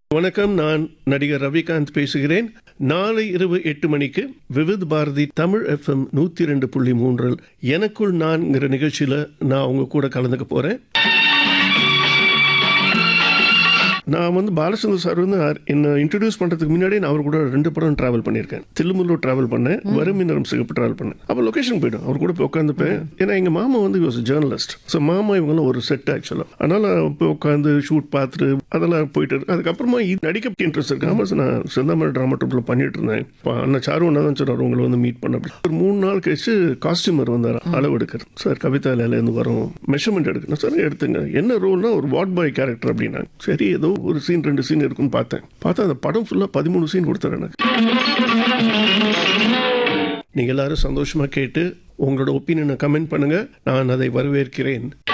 வணக்கம் நான் நடிகர் ரவிகாந்த் பேசுகிறேன் நாளை இரவு எட்டு மணிக்கு விவித் பாரதி தமிழ் எஃப்எம் நூற்றி ரெண்டு புள்ளி மூன்றில் எனக்குள் நான்ங்கிற நிகழ்ச்சியில் நான் உங்க கூட கலந்துக்க போகிறேன் நான் வந்து பாலச்சந்தர் சார் வந்து அர்- என்னை இன்ட்ரடியூஸ் பண்ணுறதுக்கு முன்னாடி நான் அவர் கூட ரெண்டு படம் ட்ராவல் பண்ணியிருக்கேன் தில்லுமுல்லூர் ட்ராவல் பண்ணேன் வறுமினரும் சிகப்பு ட்ராவல் பண்ணேன் அப்போ லொக்கேஷன் போய்டும் அவர் கூட போய் உட்காந்துப்பேன் ஏன்னா எங்கள் மாமா வந்து வாஸ் ஜேர்னலிஸ்ட் ஸோ மாமா இவங்கெல்லாம் ஒரு செட் ஆக்சுவலாக அதனால் போய் உட்காந்து ஷூட் பார்த்துட்டு அதெல்லாம் போயிட்டு இருக்கு அதுக்கப்புறமா இது நடிக்க இன்ட்ரெஸ்ட் இருக்கு ஆமாம் சார் நான் செந்தாமரை ட்ராமா ட்ரூப்பில் பண்ணிட்டு இருந்தேன் இப்போ அண்ணன் சாரு ஒன்றா தான் சொன்னார் உங்களை வந்து மீட் பண்ண அப்படி. ஒரு மூணு நாள் கழிச்சு காஸ்டியூமர் வந்தார் அளவு எடுக்கிறது சார் கவிதா இருந்து வரும் மெஷர்மெண்ட் எடுக்கணும் சார் எடுத்துங்க என்ன ரோல்னா ஒரு வார்ட் பாய் கேரக்டர் அப்படின்னா சரி ஏதோ ஒரு சீன் ரெண்டு சீன் இருக்குன்னு பார்த்தேன் பார்த்தா அந்த படம் ஃபுல்லாக பதிமூணு சீன் கொடுத்தாரு எனக்கு நீங்கள் எல்லாரும் சந்தோஷமாக கேட்டு உங்களோட ஒப்பீனியனை கமெண்ட் பண்ணுங்க நான் அதை வரவேற்கிறேன்